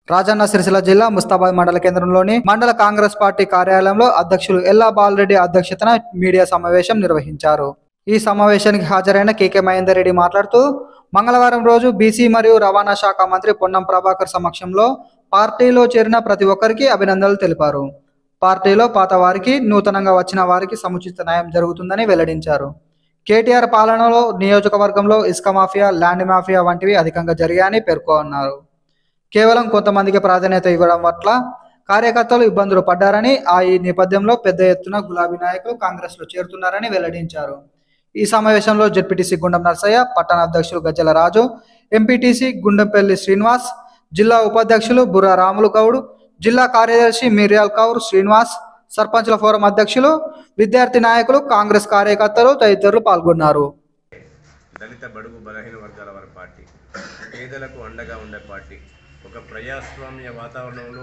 రాజన్న సిరిసిల్ల జిల్లా ముస్తాబాద్ మండల కేంద్రంలోని మండల కాంగ్రెస్ పార్టీ కార్యాలయంలో అధ్యక్షులు ఎల్లా బాలరెడ్డి అధ్యక్షతన మీడియా సమావేశం నిర్వహించారు ఈ సమావేశానికి హాజరైన కేకే మహేందర్ రెడ్డి మాట్లాడుతూ మంగళవారం రోజు బీసీ మరియు రవాణా శాఖ మంత్రి పొన్నం ప్రభాకర్ సమక్షంలో పార్టీలో చేరిన ప్రతి ఒక్కరికి అభినందనలు తెలిపారు పార్టీలో పాత వారికి నూతనంగా వచ్చిన వారికి సముచిత న్యాయం జరుగుతుందని వెల్లడించారు కేటీఆర్ పాలనలో నియోజకవర్గంలో ఇసుక మాఫియా ల్యాండ్ మాఫియా వంటివి అధికంగా జరిగాయని పేర్కొన్నారు కేవలం కొంతమందికి ప్రాధాన్యత ఇవ్వడం పట్ల కార్యకర్తలు ఇబ్బందులు పడ్డారని ఆ ఈ నేపథ్యంలో పెద్ద ఎత్తున గులాబీ నాయకులు కాంగ్రెస్ లో చేరుతున్నారని వెల్లడించారు ఈ సమావేశంలో జెడ్పీటీసీ గుండం నర్సయ్య పట్టణ అధ్యక్షులు గజ్జల రాజు ఎంపీటీసీ గుండంపల్లి శ్రీనివాస్ జిల్లా ఉపాధ్యక్షులు బుర్రా రాములు గౌడ్ జిల్లా కార్యదర్శి మిర్యాల్ కౌర్ శ్రీనివాస్ సర్పంచ్ల ఫోరం అధ్యక్షులు విద్యార్థి నాయకులు కాంగ్రెస్ కార్యకర్తలు తదితరులు పాల్గొన్నారు దళిత బడుగు బలహీన వర్గాల వారి పార్టీ పేదలకు అండగా ఉండే పార్టీ ఒక ప్రజాస్వామ్య వాతావరణంలో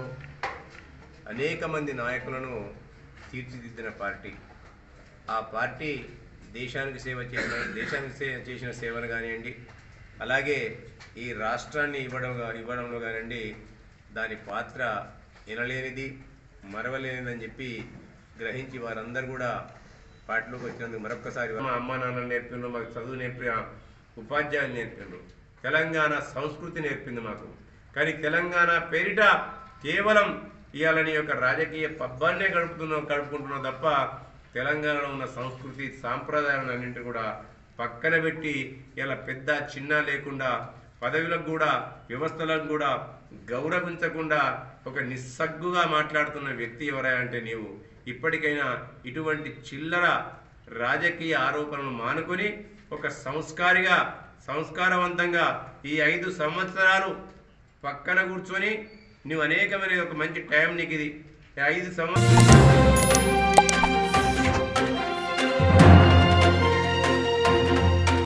అనేక మంది నాయకులను తీర్చిదిద్దిన పార్టీ ఆ పార్టీ దేశానికి సేవ చేసిన దేశానికి సే చేసిన సేవలు కానివ్వండి అలాగే ఈ రాష్ట్రాన్ని ఇవ్వడం ఇవ్వడంలో కానివ్వండి దాని పాత్ర ఎనలేనిది మరవలేనిదని చెప్పి గ్రహించి వారందరూ కూడా పార్టీలోకి వచ్చినందుకు మరొక్కసారి మా అమ్మ నాన్న నేర్పిండ్రు మాకు చదువు నేర్పి ఉపాధ్యాయులు నేర్పిండ్రు తెలంగాణ సంస్కృతి నేర్పింది మాకు కానీ తెలంగాణ పేరిట కేవలం ఇవాళ యొక్క రాజకీయ పబ్బాన్నే గడుపుతున్నాం గడుపుకుంటున్నాం తప్ప తెలంగాణలో ఉన్న సంస్కృతి సాంప్రదాయాలన్నింటి కూడా పక్కన పెట్టి ఇలా పెద్ద చిన్న లేకుండా పదవులకు కూడా వ్యవస్థలకు కూడా గౌరవించకుండా ఒక నిస్సగ్గుగా మాట్లాడుతున్న వ్యక్తి ఎవరా అంటే నీవు ఇప్పటికైనా ఇటువంటి చిల్లర రాజకీయ ఆరోపణలు మానుకొని ఒక సంస్కారిగా సంస్కారవంతంగా ఈ ఐదు సంవత్సరాలు పక్కన కూర్చొని నువ్వు అనేకమైన ఒక మంచి టైం నీకు ఇది ఈ ఐదు సంవత్సరాలు